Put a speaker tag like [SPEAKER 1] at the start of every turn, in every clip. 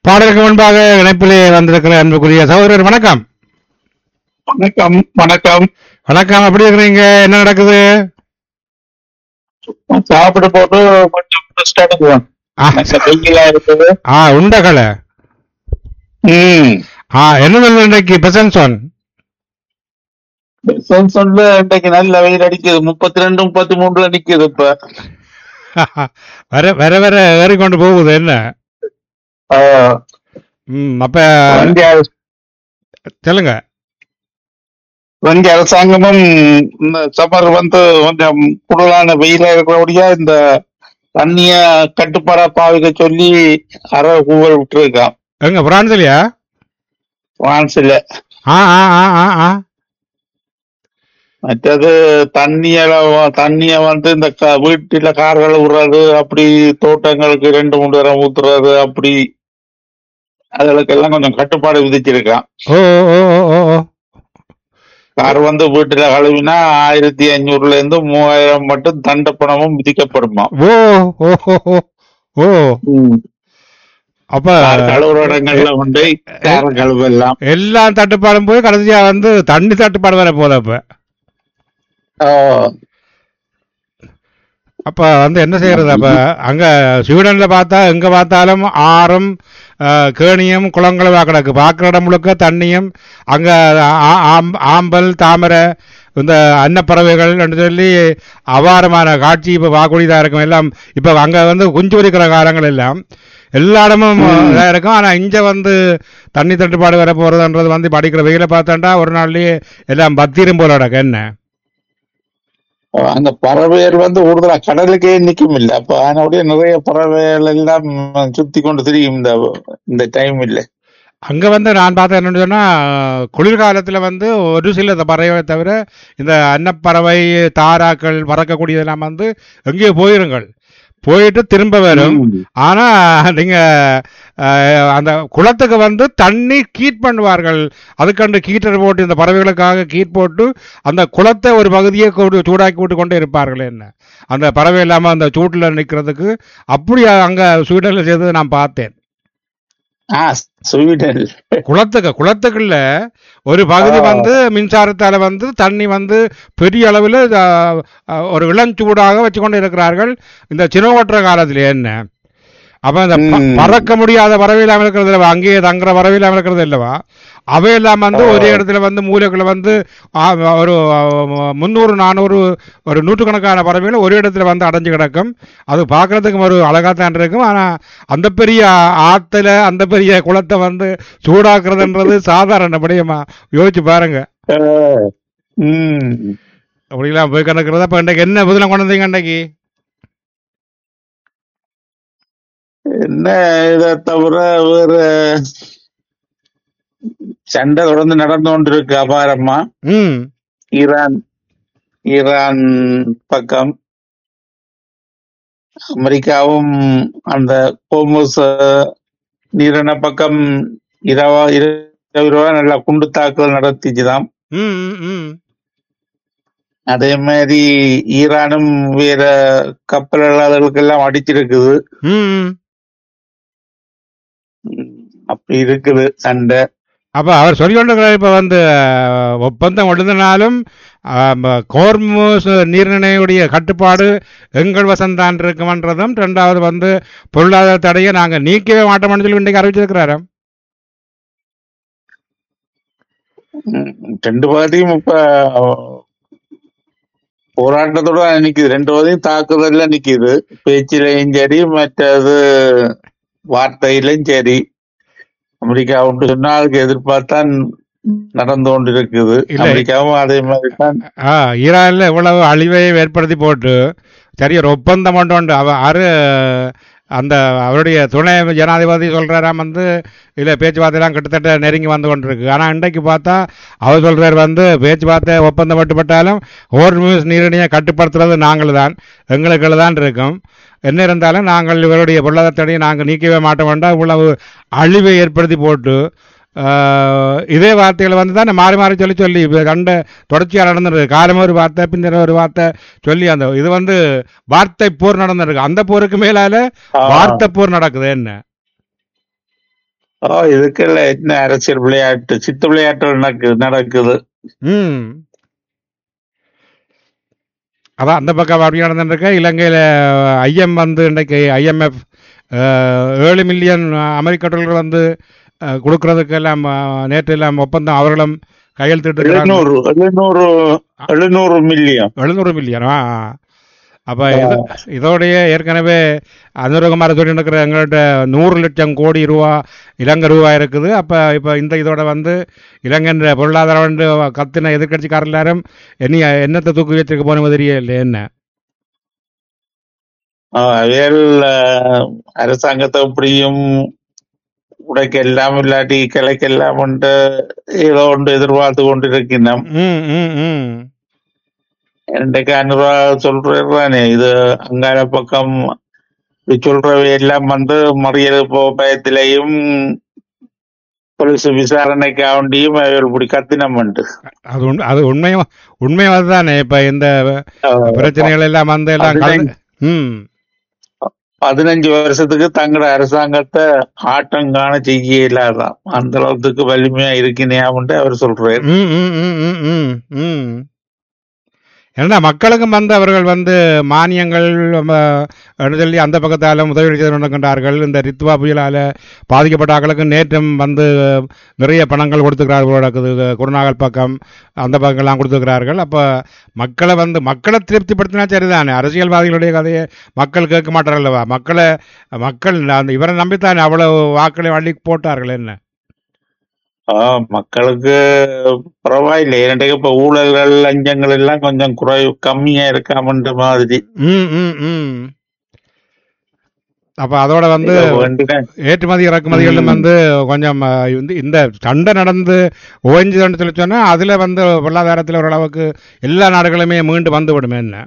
[SPEAKER 1] பாடலுக்கு முன்பாக இணைப்பிலே வந்திருக்கிற அன்புக்குரிய சகோதரர் வணக்கம்
[SPEAKER 2] வணக்கம் வணக்கம்
[SPEAKER 1] வணக்கம் எப்படி இருக்கிறீங்க என்ன நடக்குது
[SPEAKER 2] சாப்பிட போட்டு கொஞ்சம் ரெஸ்ட் எடுக்குவோம்
[SPEAKER 1] ஆ,
[SPEAKER 2] வெயிலா இருக்குது
[SPEAKER 1] ஆ உண்டகலை
[SPEAKER 2] ம்
[SPEAKER 1] ஆ என்ன சொல்ல இன்றைக்கு பெசன்சோன்
[SPEAKER 2] சொல் சொல்ல இன்றைக்கு நல்ல வெயில் அடிக்குது முப்பத்தி ரெண்டு முப்பத்தி மூணுல நிக்குது இப்ப
[SPEAKER 1] வர வர வர ஏறிக்கொண்டு போகுது என்ன
[SPEAKER 2] ஆ,
[SPEAKER 1] ம் அப்ப
[SPEAKER 2] இந்திய அரசு-
[SPEAKER 1] சொல்லுங்க
[SPEAKER 2] இந்திய அரசாங்கமும் இந்த சம்மர் வந்து கொஞ்சம் குளிரான வெயிலா இருக்கிறபடியா இந்த தண்ணிய கட்டுப்பாடா பாவிக்க சொல்லி அரை கூவல் விட்டுருக்கான்
[SPEAKER 1] எங்க பிரான்ஸ்லயா
[SPEAKER 2] பிரான்ஸ்ல
[SPEAKER 1] ஆ ஆ ஆ ஆ ஆ
[SPEAKER 2] மற்றது தண்ணிய தண்ணிய வந்து இந்த க- வீட்டுல கார்கள் விடுறது அப்படி தோட்டங்களுக்கு ரெண்டு மூணு தரம் ஊத்துறது அப்படி அதுகளுக்கெல்லாம் கொஞ்சம் கட்டுப்பாடு விதிச்சிருக்கான்
[SPEAKER 1] ஓ ஓ ஓ ஓ ஓ
[SPEAKER 2] கார் வந்து வீட்டுல கழுவினா ஆயிரத்தி ஐநூறுல இருந்து மூவாயிரம் மட்டும் தண்ட பணமும் விதிக்கப்படுமா
[SPEAKER 1] ஓ ஓ ஓ ஓ ஓ அப்ப
[SPEAKER 2] கார் கழுவுற இடங்கள்ல கொண்டு கார் கழுவெல்லாம்
[SPEAKER 1] எல்லாம் தட்டுப்பாடும் போய் கடைசியா வந்து தண்ணி தட்டுப்பாடு வர போகுது அப்ப அப்ப வந்து என்ன செய்யறது அப்ப அங்க ஸ்வீடன்ல பார்த்தா எங்க பார்த்தாலும் ஆறும் அஹ், கேணியும் குளங்களும் கிடக்கு பார்க்குற இடம் முழுக்க தண்ணியும் அங்க ஆ- ஆம்- ஆம்பல் தாமரை இந்த அன்னப்பறவைகள் என்று சொல்லி அபாரமான காட்சி இப்ப பார்க்கக்கூடியதா இருக்கும் எல்லாம் இப்ப அங்க வந்து குஞ்சு பொரிக்கிற காலங்கள் எல்லாம் எல்லா இடமும் இதா இருக்கும் ஆனா இங்க வந்து தண்ணி தட்டுப்பாடு வர போறதுன்றது வந்து படிக்கிற வெயில பார்த்தாண்டா ஒரு நாள்லயே எல்லாம் பத்திரும் போல கிடக்கு என்ன
[SPEAKER 2] அந்த பறவைகள் வந்து கூடுதலா கடலுக்கே நிக்கும் இல்ல அப்ப அதனுடைய நிறைய பறவைகள் எல்லாம் சுத்தி கொண்டு திரியும் இந்த இந்த டைம் இல்ல
[SPEAKER 1] அங்க வந்து நான் பார்த்தேன் என்னன்னு சொன்னா குளிர்காலத்துல வந்து ஒரு சில பறவை தவிர இந்த அன்னப்பறவை தாராக்கள் பறக்கக்கூடியதெல்லாம் வந்து எங்கேயோ போயிருங்கள் போயிட்டு திரும்ப வரும் ஆனா நீங்க அஹ், அந்த குளத்துக்கு வந்து தண்ணி கீட் பண்ணுவார்கள் அதுக்கண்டு கீட்டர் போட்டு இந்த பறவைகளுக்காக கீட் போட்டு அந்த குளத்தை ஒரு பகுதியை கொண்டு சூடாக்கி விட்டு கொண்டே இருப்பார்கள் என்ன அந்த பறவை இல்லாம அந்த சூட்டுல நிக்கிறதுக்கு அப்படி அங்க ஸ்வீடன்ல செய்தது நான் பார்த்தேன்
[SPEAKER 2] ஆ ஸ்வீடன்
[SPEAKER 1] குளத்துக்கு குளத்துக்குள்ள ஒரு பகுதி
[SPEAKER 2] ஆ.
[SPEAKER 1] வந்து மின்சாரத்தால வந்து தண்ணி வந்து பெரிய அளவில் ஒரு இளஞ்சூடாக வச்சு கொண்டு இருக்கிறார்கள் இந்த சினோவற்ற காலத்துல என்ன அப்ப இந்த ப-
[SPEAKER 2] ம்.
[SPEAKER 1] பறக்க முடியாத பறவை இல்லாம இருக்கிறது இல்லவா அங்கேயே தங்குற பறவை இல்லாம இருக்கிறது இல்லவா அவையெல்லாம் வந்து
[SPEAKER 2] ஆ.
[SPEAKER 1] ஒரே இடத்துல வந்து மூலைக்குள்ள வந்து ஆ, ஒரு ஆ, முந்நூறு நானூறு ஒரு நூற்றுக்கணக்கான பறவைகள் ஒரு இடத்துல வந்து அடைஞ்சு கிடக்கும் அது பார்க்கறதுக்கு ஒரு அழகாத்தான் இருக்கும் ஆனா அந்த பெரிய ஆத்துல அந்த பெரிய குளத்தை வந்து சூடாக்குறதுன்றது சாதாரண படியமா யோசிச்சு பாருங்க
[SPEAKER 2] ம்
[SPEAKER 1] அப்படிலாம் போய் கிடக்கிறத அப்ப இன்றைக்கு என்ன புதினம் கொண்டு வந்தீங்க அன்றைக்கு
[SPEAKER 2] என்ன இதை தவிர வேற சண்டை தொடர்ந்து நடந்து கொண்டிருக்கு அபாரமா
[SPEAKER 1] ம்
[SPEAKER 2] ஈரான் ஈரான் பக்கம் அமெரிக்காவும் அந்த கோமோஸ் நீரின பக்கம் இரவா இரவு இரவா நல்லா குண்டு தாக்குதல் நடத்திச்சுதாம்
[SPEAKER 1] ம் ம், ம்
[SPEAKER 2] அதே மாதிரி ஈரானும் வேற கப்பல் எல்லாம் அடிச்சிருக்குது
[SPEAKER 1] ம் ம்
[SPEAKER 2] ம், அப்படி இருக்குது சண்டை
[SPEAKER 1] அப்ப அவர் சொல்லிக்கொண்டிருக்கிறார் இப்ப வந்து அஹ், ஒப்பந்தம் எழுதினாலும் கோர்மூஸ் நீர்நிலையுடைய கட்டுப்பாடு எங்கள் வசந்தான் இருக்குமன்றதும் ரெண்டாவது வந்து பொருளாதார தடையை நாங்க நீக்கவே மாட்டோம்னு சொல்லி இன்றைக்கு அறிவிச்சிருக்கிறாராம்
[SPEAKER 2] ம், ரெண்டு பகுதியும் இப்ப போராட்டத்தோட நிக்குது ரெண்டு பகுதியும் தாக்குதல்ல நிக்குது பேச்சிலையும் சரி மற்றது வார்த்தையிலும் சரி அமெரிக்கா ஒன்று சொன்னா அதுக்கு எதிர்பார்த்தான் நடந்து கொண்டு இருக்குது
[SPEAKER 1] இல்லை.
[SPEAKER 2] அமெரிக்காவும் அதே மாதிரி தான்
[SPEAKER 1] ஆ ஈரானில் இவ்வளவு அழிவை ஏற்படுத்தி போட்டு சரி ஒரு ஒப்பந்தம் ஒன்று உண்டு அவ ஆறு அந்த அவருடைய துணை ஜனாதிபதி சொல்றாராம் வந்து இதில் பேச்சுவார்த்தைலாம் கிட்டத்தட்ட நெருங்கி வந்து கொண்டிருக்கு ஆனால் இன்றைக்கு பார்த்தா அவர் சொல்றார் வந்து பேச்சுவார்த்தை ஒப்பந்தம் மட்டுப்பட்டாலும் ஹோர்மியூஸ் நீரிணையை கட்டுப்படுத்துறது நாங்கள் தான் எங்களுக்கு தான் இருக்கும் என்ன இருந்தாலும் நாங்கள் இவருடைய பொருளாதார தடையை நாங்கள் நீக்கவே மாட்டோம் வேண்டாம் இவ்வளவு அழிவை ஏற்படுத்தி போட்டு ஆஹ், இதே வார்த்தைகளை வந்து தான் மாறி மாறி சொல்லி சொல்லி இப்ப கண்ட தொடர்ச்சியாக நடந்துருக்கு காலம் ஒரு வார்த்தை பின்னர் ஒரு வார்த்தை சொல்லி அந்த இது வந்து வார்த்தை போர் நடந்திருக்கு அந்த போருக்கு மேலால
[SPEAKER 2] ஆ,
[SPEAKER 1] வார்த்தை போர் நடக்குது என்ன
[SPEAKER 2] ஓ இதுக்கெல்லாம் என்ன அரசியல் விளையாட்டு சித்து விளையாட்டு நடக்குது நடக்குது
[SPEAKER 1] ம் அதான் அந்த பக்கம் அப்படி நடந்துருக்க இலங்கையில் ஐஎம் வந்து இன்றைக்கு ஐஎம்எஃப் ஏழு மில்லியன் அமெரிக்க டாலர்கள் வந்து அஹ், கொடுக்கறதுக்கெல்லாம் அஹ், நேற்று எல்லாம் ஒப்பந்தம் அவர்களும் கையெழுத்திட்டு
[SPEAKER 2] எழுநூறு எழுநூறு எழுநூறு மில்லியன்
[SPEAKER 1] எழுநூறு மில்லியனா அப்போ இது இதோடைய ஏற்கனவே அனுரகுமார சொல்லி இருக்கிற எங்கள்கிட்ட நூறு லட்சம் கோடி ரூபா இலங்கை ரூபா இருக்குது அப்போ இப்போ இந்த இதோட வந்து இலங்கைன்ற பொருளாதாரம் வந்து கத்தின எதிர்கட்சிக்காரர் எல்லாரும் இனி என்னத்தை தூக்கி வச்சிருக்க போன மாதிரியே இல்லை என்ன
[SPEAKER 2] வேல் அரசாங்கத்தை எப்படியும் உடைக்கெல்லாம் இல்லாட்டி கிளைக்கெல்லாம் உண்டு ஏதோ ஒன்று எதிர்பார்த்து கொண்டிருக்கின்றோம்
[SPEAKER 1] ம் ம் ம்
[SPEAKER 2] இன்றைக்கு அனுரா சொல்றானே இது அங்கால பக்கம் இது சொல்றவை எல்லாம் வந்து மறியல் போ பயத்திலையும் போலீஸ் விசாரணைக்காண்டியும் அவர் இப்படி கத்தினம் உண்டு
[SPEAKER 1] அது உண் அது உண்மையும் உண்மையும் அதுதானே இப்போ இந்த பிரச்சனைகள் எல்லாம் வந்து எல்லாம் கலந்து ம்
[SPEAKER 2] பதினஞ்சு வருஷத்துக்கு தங்களோட அரசாங்கத்தை ஆட்டம் காண செய்ய இல்லாதான் அந்த அளவுக்கு வலிமையா இருக்கினேன் அவர் சொல்றாரு
[SPEAKER 1] ம் ம் ம் ம் ம் ம் ஏன்னா மக்களுக்கும் வந்து அவர்கள் வந்து மானியங்கள் ம, என்று சொல்லி அந்த பக்கத்தால் உதவி செய்து கொண்டிருக்கின்றார்கள் இந்த ரித்வா புயலால் பாதிக்கப்பட்ட ஆட்களுக்கு நேற்றும் வந்து நிறைய பணங்கள் கொடுத்துக்கிறார்கள் குருநாகல் பக்கம் அந்த பக்கம்லாம் கொடுத்துக்கிறார்கள் அப்போ மக்களை வந்து மக்களை திருப்திப்படுத்தினா சரிதானே அரசியல்வாதிகளுடைய கதையை மக்கள் கேட்க மாட்டார்கள் அல்லவா மக்களை மக்கள் அந்த இவரை நம்பித்தானே அவ்வளவு வாக்களை அள்ளி போட்டார்கள் என்ன
[SPEAKER 2] ஆ, மக்களுக்கு பரவாயில்லை இன்றைக்கு இப்ப ஊழல்கள் லஞ்சங்கள் எல்லாம் கொஞ்சம் குறை கம்மியா இருக்காமன்ற மாதிரி
[SPEAKER 1] ம் ம் ம் அப்போ அதோட வந்து
[SPEAKER 2] இதை வேண்டின
[SPEAKER 1] ஏற்றுமதி இறக்குமதிகளும்
[SPEAKER 2] ம்.
[SPEAKER 1] வந்து கொஞ்சம் அஹ், இந்த இந்த சண்டை நடந்து ஓய்ஞ்சுதுன்னு சொல்லி சொன்னால் அதில் வந்து பொருளாதாரத்தில் ஓரளவுக்கு எல்லா நாடுகளுமே மீண்டு வந்து விடுமே என்ன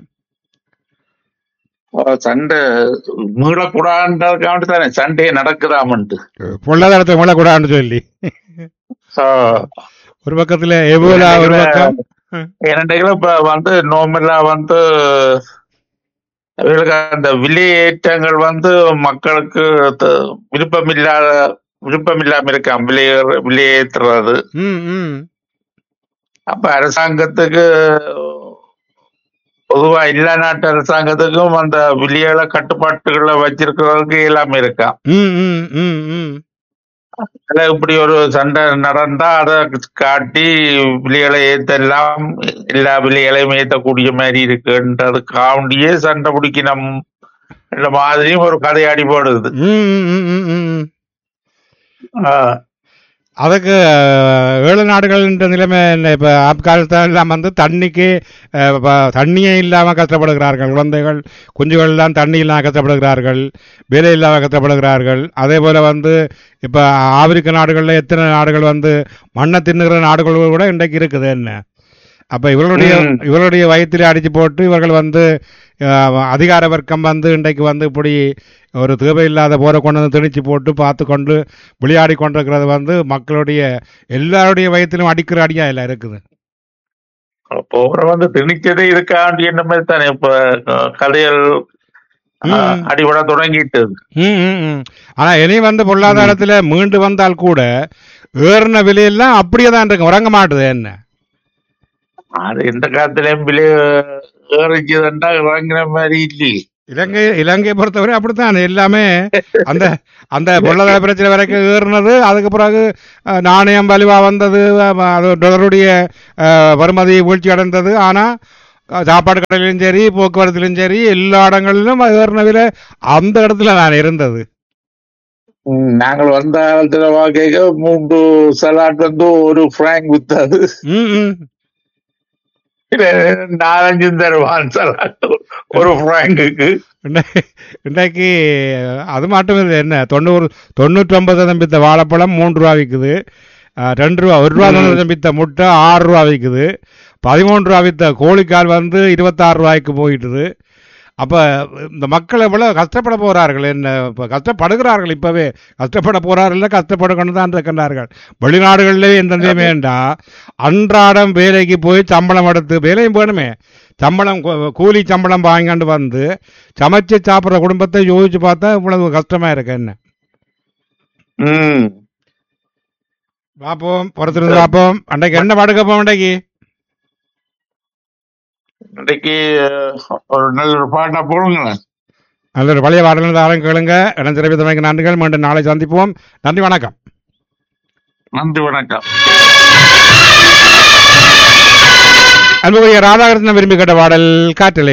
[SPEAKER 2] ஆ, சண்டை மீளக்கூடாதுன்றதுக்காண்டி தானே சண்டையே நடக்குதாமன்ட்டு
[SPEAKER 1] பொருளாதாரத்தை மீளக்கூடாதுன்னு சொல்லி
[SPEAKER 2] ஆ,
[SPEAKER 1] ஒரு பக்கத்தில் எபோலா ஒரு பக்கம்
[SPEAKER 2] இரண்டைகளும் இப்ப வந்து நோமெல்லா வந்து இவர்களுக்கு அந்த விலையேற்றங்கள் வந்து மக்களுக்கு த- விருப்பமில்லாத விருப்பமில்லாம இருக்கான் விலையேற விலையேற்றுறது
[SPEAKER 1] ம் ம்
[SPEAKER 2] அப்ப அரசாங்கத்துக்கு பொதுவா எல்லா நாட்டு அரசாங்கத்துக்கும் அந்த விலையில கட்டுப்பாட்டுகளை வச்சிருக்கிறதுக்கு எல்லாமே இருக்கான்
[SPEAKER 1] ம் ம் ம் ம்
[SPEAKER 2] அதுல இப்படி ஒரு சண்டை நடந்தா அதை காட்டி விலைகளை ஏத்தெல்லாம் எல்லா விலைகளையும் ஏத்தக்கூடிய மாதிரி இருக்குன்றதுக்காண்டியே சண்டை பிடிக்கணும் இந்த மாதிரியும் ஒரு கதையாடி போடுது
[SPEAKER 1] ம் ம் ம் ம் ம் ம்
[SPEAKER 2] ஆஹ்
[SPEAKER 1] அதுக்கு அஹ், ஏழு நாடுகள்ன்ற நிலைமை என்ன இப்போ ஆப்கானிஸ்தான் எல்லாம் வந்து தண்ணிக்கு அஹ், ப- தண்ணியே இல்லாமல் கஷ்டப்படுகிறார்கள் குழந்தைகள் குஞ்சுகள் எல்லாம் தண்ணி இல்லாமல் கஷ்டப்படுகிறார்கள் வேலை இல்லாமல் கஷ்டப்படுகிறார்கள் அதே போல் வந்து இப்போ ஆப்பிரிக்க நாடுகளில் எத்தனை நாடுகள் வந்து மண்ணை தின்னுகிற நாடுகள் கூட இன்றைக்கு இருக்குது என்ன அப்போ இவர்களுடைய
[SPEAKER 2] ம்.
[SPEAKER 1] இவர்களுடைய வயிற்றிலே அடித்து போட்டு இவர்கள் வந்து அஹ், அதிகார வர்க்கம் வந்து இன்றைக்கு வந்து இப்படி ஒரு தேவையில்லாத போரை கொண்டு வந்து திணிச்சு போட்டு பார்த்து கொண்டு விளையாடி கொண்டிருக்கிறது வந்து மக்களுடைய எல்லாருடைய வயத்திலும் அடிக்கிற அடியா இல்லை இருக்குது
[SPEAKER 2] போற வந்து திணிச்சதே இதுக்காண்டி என்ன மாதிரி தானே இப்ப அஹ், கதைகள் அஹ்,
[SPEAKER 1] ம்.
[SPEAKER 2] அடிபட தொடங்கிட்டு
[SPEAKER 1] ம் ம் ம் ஆனால் இனி வந்து பொருளாதாரத்தில் மீண்டு வந்தால் கூட ஏறின விலையெல்லாம் அப்படியே தான் இருக்கு உறங்க மாட்டுது என்ன
[SPEAKER 2] அது எந்த காலத்திலயும் விலை ஏறிச்சுதுண்டா இறங்கின மாதிரி இல்லையே
[SPEAKER 1] இலங்கை இலங்கையை பொறுத்தவரை அப்படித்தான் எல்லாமே அந்த அந்த பொருளாதார பிரச்சனை வரைக்கும் ஏறினது அதுக்கு பிறகு அஹ், நாணயம் வலுவா வந்தது அஹ், அது டாலருடைய அஹ், வருமதி வீழ்ச்சி அடைந்தது ஆனால் சாப்பாடு கடையிலும் சரி போக்குவரத்திலும் சரி எல்லா இடங்களிலும் அது ஏறின விலை அந்த இடத்துல நான் இருந்தது
[SPEAKER 2] ம், நாங்கள் வந்த காலத்துல வாக்க மூன்று சலாட் வந்து ஒரு ஃப்ராங்க் வித்தாது
[SPEAKER 1] ம் ம்
[SPEAKER 2] இல்ல, நாலஞ்சு தருவான் சலாட் ஒரு ஃப்ராங்குக்கு
[SPEAKER 1] இன்றைக்கு- இன்றைக்கு அது மட்டும் இல்லை என்ன தொண்ணூறு தொண்ணூற்றொம்பது தம்பித்த வாழைப்பழம் மூன்று ரூபா விற்குது அஹ், ரெண்டு ரூபா ஒரு ரூபா தம்பித்த முட்டை ஆறு ரூபா விற்குது பதிமூன்று ரூபா வித்த கோழிக்கால் வந்து இருபத்தாறு ரூபாய்க்கு போயிட்டுது அப்போ இந்த மக்கள் எவ்வளோ கஷ்டப்பட போகிறார்கள் என்ன இப்போ கஷ்டப்படுகிறார்கள் இப்போவே கஷ்டப்பட போகிறார்கள் கஷ்டப்பட கொண்டு தான் இருக்கின்றார்கள் வெளிநாடுகளிலே எந்த வேண்டா அன்றாடம் வேலைக்கு போய் சம்பளம் எடுத்து வேலையும் வேணுமே சம்பளம் கூ- கூலி சம்பளம் வாங்கிட்டு வந்து சமைச்சு சாப்பிட்ற குடும்பத்தை யோசிச்சு பார்த்தா இவ்வளவு கஷ்டமா இருக்கு என்ன
[SPEAKER 2] ம்
[SPEAKER 1] பார்ப்போம் பொறுத்திருந்து பார்ப்போம் அன்றைக்கு என்ன பாடு கேட்போம் அன்றைக்கு
[SPEAKER 2] இன்றைக்கு அஹ், ஒரு நல்ல ஒரு பாட்டா போடுங்களேன்
[SPEAKER 1] நல்ல ஒரு பழைய பாடல் தாரம் கேளுங்க இடம் சிறப்பித்தமைக்கு நன்றிகள் மீண்டும் நாளை சந்திப்போம் நன்றி வணக்கம்
[SPEAKER 2] நன்றி வணக்கம்
[SPEAKER 1] அன்புக்குரிய ராதாகிருஷ்ணன் விரும்பி கேட்ட பாடல் காற்றலை